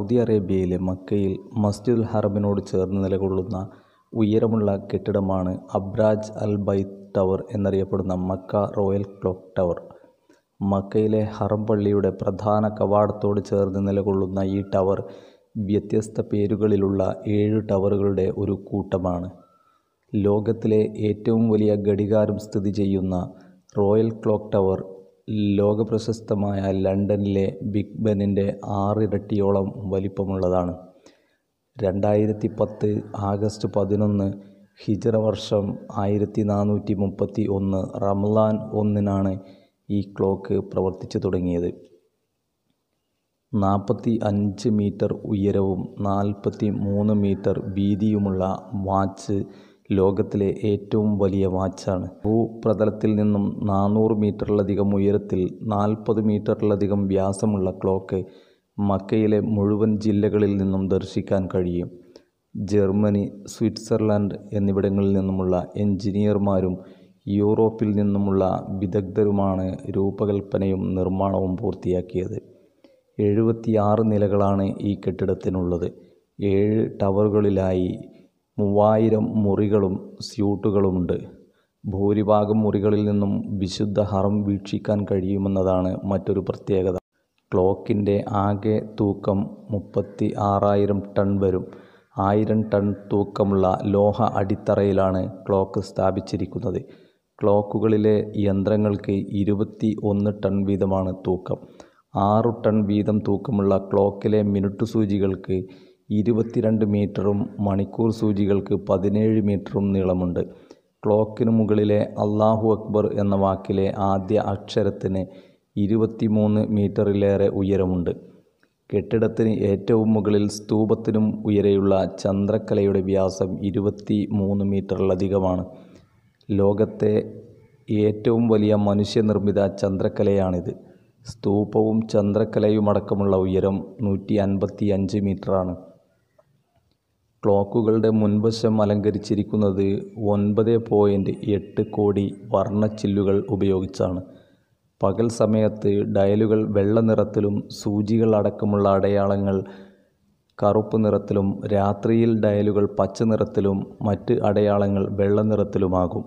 Saudi അറേബ്യയിലെ മക്കയിൽ മസ്ജിദുൽ ഹറമിനോട് ചേർന്ന് നിലകൊള്ളുന്ന ഉയരമുള്ള കെട്ടിടമാണ് അബ്രാജ് അൽ ബൈത്ത് ടവർ എന്നറിയപ്പെടുന്ന മക്ക റോയൽ ക്ലോക്ക് ടവർ മക്കയിലെ ഹറം പള്ളിയുടെ പ്രധാന കവാടത്തോട് ചേർന്ന് നിലകൊള്ളുന്ന ഈ ടവർ വ്യത്യസ്ത പേരുകളിലുള്ള ഏഴ് ടവറുകളുടെ ഒരു കൂട്ടമാണ് ലോകത്തിലെ ഏറ്റവും വലിയ ഘടികാരം സ്ഥിതി ചെയ്യുന്ന റോയൽ ക്ലോക്ക് ടവർ ലോകപ്രശസ്തമായ ലണ്ടനിലെ ബിഗ് ബെന്നിൻ്റെ ആറിരട്ടിയോളം വലിപ്പമുള്ളതാണ് രണ്ടായിരത്തി പത്ത് ആഗസ്റ്റ് പതിനൊന്ന് ഹിജറ വർഷം ആയിരത്തി നാനൂറ്റി മുപ്പത്തി ഒന്ന് റംലാൻ ഒന്നിനാണ് ഈ ക്ലോക്ക് പ്രവർത്തിച്ചു തുടങ്ങിയത് നാൽപ്പത്തി അഞ്ച് മീറ്റർ ഉയരവും നാൽപ്പത്തി മൂന്ന് മീറ്റർ വീതിയുമുള്ള വാച്ച് ലോകത്തിലെ ഏറ്റവും വലിയ വാച്ചാണ് ഭൂപ്രതലത്തിൽ നിന്നും നാനൂറ് മീറ്ററിലധികം ഉയരത്തിൽ നാൽപ്പത് മീറ്ററിലധികം വ്യാസമുള്ള ക്ലോക്ക് മക്കയിലെ മുഴുവൻ ജില്ലകളിൽ നിന്നും ദർശിക്കാൻ കഴിയും ജർമ്മനി സ്വിറ്റ്സർലൻഡ് എന്നിവിടങ്ങളിൽ നിന്നുമുള്ള എഞ്ചിനീയർമാരും യൂറോപ്പിൽ നിന്നുമുള്ള വിദഗ്ധരുമാണ് രൂപകൽപ്പനയും നിർമ്മാണവും പൂർത്തിയാക്കിയത് എഴുപത്തിയാറ് നിലകളാണ് ഈ കെട്ടിടത്തിനുള്ളത് ഏഴ് ടവറുകളിലായി മൂവായിരം മുറികളും സ്യൂട്ടുകളുമുണ്ട് ഭൂരിഭാഗം മുറികളിൽ നിന്നും വിശുദ്ധ ഹറം വീക്ഷിക്കാൻ കഴിയുമെന്നതാണ് മറ്റൊരു പ്രത്യേകത ക്ലോക്കിൻ്റെ ആകെ തൂക്കം മുപ്പത്തി ആറായിരം ടൺ വരും ആയിരം ടൺ തൂക്കമുള്ള ലോഹ അടിത്തറയിലാണ് ക്ലോക്ക് സ്ഥാപിച്ചിരിക്കുന്നത് ക്ലോക്കുകളിലെ യന്ത്രങ്ങൾക്ക് ഇരുപത്തി ഒന്ന് ടൺ വീതമാണ് തൂക്കം ആറു ടൺ വീതം തൂക്കമുള്ള ക്ലോക്കിലെ മിനുട്ട് സൂചികൾക്ക് ഇരുപത്തിരണ്ട് മീറ്ററും മണിക്കൂർ സൂചികൾക്ക് പതിനേഴ് മീറ്ററും നീളമുണ്ട് ക്ലോക്കിനു മുകളിലെ അള്ളാഹു അക്ബർ എന്ന വാക്കിലെ ആദ്യ അക്ഷരത്തിന് ഇരുപത്തിമൂന്ന് മീറ്ററിലേറെ ഉയരമുണ്ട് കെട്ടിടത്തിന് ഏറ്റവും മുകളിൽ സ്തൂപത്തിനും ഉയരെയുള്ള ചന്ദ്രക്കലയുടെ വ്യാസം ഇരുപത്തി മൂന്ന് മീറ്ററിലധികമാണ് ലോകത്തെ ഏറ്റവും വലിയ മനുഷ്യനിർമ്മിത ചന്ദ്രക്കലയാണിത് സ്തൂപവും ചന്ദ്രക്കലയുമടക്കമുള്ള ഉയരം നൂറ്റി അൻപത്തി അഞ്ച് മീറ്ററാണ് ക്ലോക്കുകളുടെ മുൻവശം അലങ്കരിച്ചിരിക്കുന്നത് ഒൻപത് പോയിൻറ്റ് എട്ട് കോടി വർണ്ണച്ചില്ലുകൾ ഉപയോഗിച്ചാണ് പകൽ സമയത്ത് ഡയലുകൾ വെള്ള നിറത്തിലും സൂചികൾ അടക്കമുള്ള അടയാളങ്ങൾ കറുപ്പ് നിറത്തിലും രാത്രിയിൽ ഡയലുകൾ പച്ച നിറത്തിലും മറ്റ് അടയാളങ്ങൾ വെള്ള നിറത്തിലുമാകും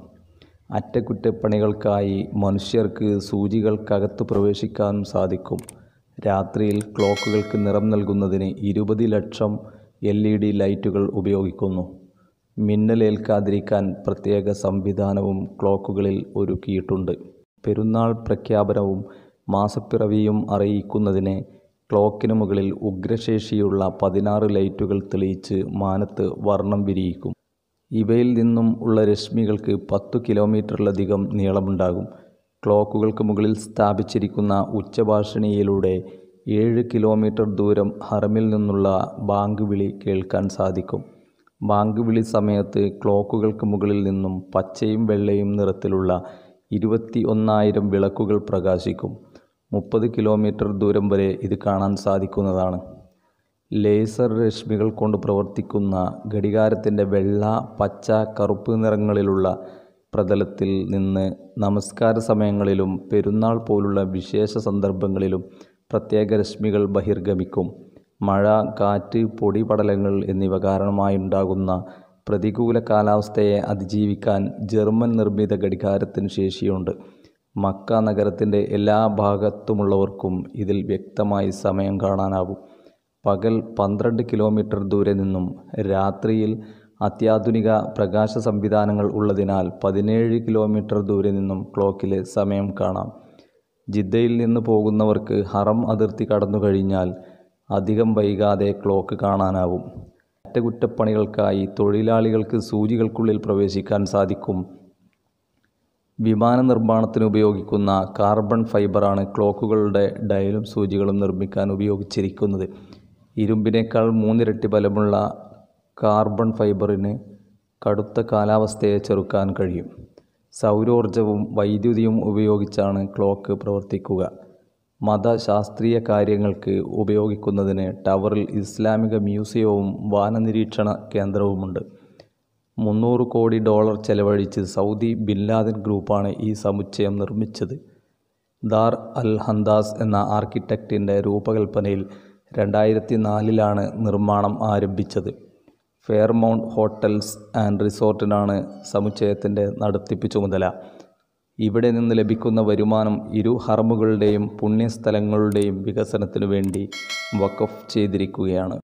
അറ്റകുറ്റപ്പണികൾക്കായി മനുഷ്യർക്ക് സൂചികൾക്കകത്ത് പ്രവേശിക്കാനും സാധിക്കും രാത്രിയിൽ ക്ലോക്കുകൾക്ക് നിറം നൽകുന്നതിന് ഇരുപത് ലക്ഷം എൽ ഇ ഡി ലൈറ്റുകൾ ഉപയോഗിക്കുന്നു മിന്നലേൽക്കാതിരിക്കാൻ പ്രത്യേക സംവിധാനവും ക്ലോക്കുകളിൽ ഒരുക്കിയിട്ടുണ്ട് പെരുന്നാൾ പ്രഖ്യാപനവും മാസപ്പിറവിയും അറിയിക്കുന്നതിന് ക്ലോക്കിന് മുകളിൽ ഉഗ്രശേഷിയുള്ള പതിനാറ് ലൈറ്റുകൾ തെളിയിച്ച് മാനത്ത് വർണ്ണം വിരിയിക്കും ഇവയിൽ നിന്നും ഉള്ള രശ്മികൾക്ക് പത്തു കിലോമീറ്ററിലധികം നീളമുണ്ടാകും ക്ലോക്കുകൾക്ക് മുകളിൽ സ്ഥാപിച്ചിരിക്കുന്ന ഉച്ചഭാഷിണിയിലൂടെ ഏഴ് കിലോമീറ്റർ ദൂരം ഹറമിൽ നിന്നുള്ള ബാങ്ക് വിളി കേൾക്കാൻ സാധിക്കും ബാങ്ക് വിളി സമയത്ത് ക്ലോക്കുകൾക്ക് മുകളിൽ നിന്നും പച്ചയും വെള്ളയും നിറത്തിലുള്ള ഇരുപത്തി ഒന്നായിരം വിളക്കുകൾ പ്രകാശിക്കും മുപ്പത് കിലോമീറ്റർ ദൂരം വരെ ഇത് കാണാൻ സാധിക്കുന്നതാണ് ലേസർ രശ്മികൾ കൊണ്ട് പ്രവർത്തിക്കുന്ന ഘടികാരത്തിൻ്റെ വെള്ള പച്ച കറുപ്പ് നിറങ്ങളിലുള്ള പ്രതലത്തിൽ നിന്ന് നമസ്കാര സമയങ്ങളിലും പെരുന്നാൾ പോലുള്ള വിശേഷ സന്ദർഭങ്ങളിലും പ്രത്യേക രശ്മികൾ ബഹിർഗമിക്കും മഴ കാറ്റ് പൊടിപടലങ്ങൾ എന്നിവ കാരണമായുണ്ടാകുന്ന പ്രതികൂല കാലാവസ്ഥയെ അതിജീവിക്കാൻ ജർമ്മൻ നിർമ്മിത ഘടികാരത്തിന് ശേഷിയുണ്ട് മക്ക നഗരത്തിൻ്റെ എല്ലാ ഭാഗത്തുമുള്ളവർക്കും ഇതിൽ വ്യക്തമായി സമയം കാണാനാവും പകൽ പന്ത്രണ്ട് കിലോമീറ്റർ ദൂരെ നിന്നും രാത്രിയിൽ അത്യാധുനിക പ്രകാശ സംവിധാനങ്ങൾ ഉള്ളതിനാൽ പതിനേഴ് കിലോമീറ്റർ ദൂരെ നിന്നും ക്ലോക്കിലെ സമയം കാണാം ജിദ്ദയിൽ നിന്ന് പോകുന്നവർക്ക് ഹറം അതിർത്തി കടന്നു കഴിഞ്ഞാൽ അധികം വൈകാതെ ക്ലോക്ക് കാണാനാവും അറ്റകുറ്റപ്പണികൾക്കായി തൊഴിലാളികൾക്ക് സൂചികൾക്കുള്ളിൽ പ്രവേശിക്കാൻ സാധിക്കും വിമാന നിർമ്മാണത്തിന് ഉപയോഗിക്കുന്ന കാർബൺ ഫൈബറാണ് ക്ലോക്കുകളുടെ ഡയലും സൂചികളും നിർമ്മിക്കാൻ ഉപയോഗിച്ചിരിക്കുന്നത് ഇരുമ്പിനേക്കാൾ മൂന്നിരട്ടി ബലമുള്ള കാർബൺ ഫൈബറിന് കടുത്ത കാലാവസ്ഥയെ ചെറുക്കാൻ കഴിയും സൗരോർജവും വൈദ്യുതിയും ഉപയോഗിച്ചാണ് ക്ലോക്ക് പ്രവർത്തിക്കുക മതശാസ്ത്രീയ കാര്യങ്ങൾക്ക് ഉപയോഗിക്കുന്നതിന് ടവറിൽ ഇസ്ലാമിക മ്യൂസിയവും വാനനിരീക്ഷണ കേന്ദ്രവുമുണ്ട് മുന്നൂറ് കോടി ഡോളർ ചെലവഴിച്ച് സൗദി ബിൻ ലാദൻ ഗ്രൂപ്പാണ് ഈ സമുച്ചയം നിർമ്മിച്ചത് ദാർ അൽ ഹന്ദാസ് എന്ന ആർക്കിടെക്റ്റിൻ്റെ രൂപകൽപ്പനയിൽ രണ്ടായിരത്തി നാലിലാണ് നിർമ്മാണം ആരംഭിച്ചത് ഫെയർമൗണ്ട് ഹോട്ടൽസ് ആൻഡ് റിസോർട്ടിനാണ് സമുച്ചയത്തിൻ്റെ നടത്തിപ്പ് ചുമതല ഇവിടെ നിന്ന് ലഭിക്കുന്ന വരുമാനം ഇരു ഹറമുകളുടെയും പുണ്യസ്ഥലങ്ങളുടെയും വികസനത്തിനു വേണ്ടി വഖഫ് ചെയ്തിരിക്കുകയാണ്